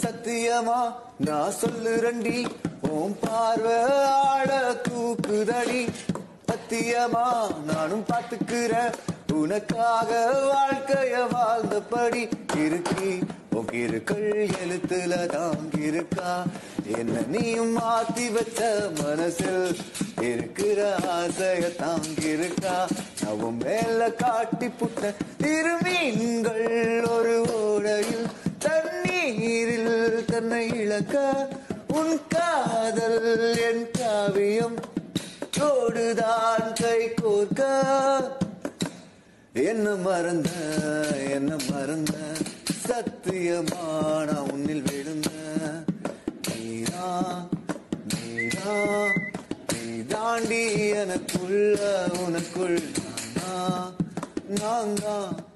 சத்தியமா நான் சொல்லுறண்டி உன் பார்வை ஆட தூக்குதடி சத்தியமா நானும் பாத்துக்கிறேன் உனக்காக வாழ்க்கைய வாழ்ந்தபடி இருக்கி உகிருக்கள் எழுத்துல தாங்கிருக்கா என்ன நீயும் மாத்தி வச்ச மனசில் இருக்கிற ஆசைய தாங்கிருக்கா நவும் மேல காட்டி புட்ட திருமீன்கள் ஒரு ஓடையில் தண்ணீரில் தன்னை இழக்க உன் காதல் என் காவியம் தோடுதான் கை கோர்க்க என்ன மறந்த என்ன மறந்த சத்தியமான உன்னில் விழுந்த நீதா நீதா நீ தாண்டி எனக்குள்ள உனக்குள் நான் தான் நான் தான்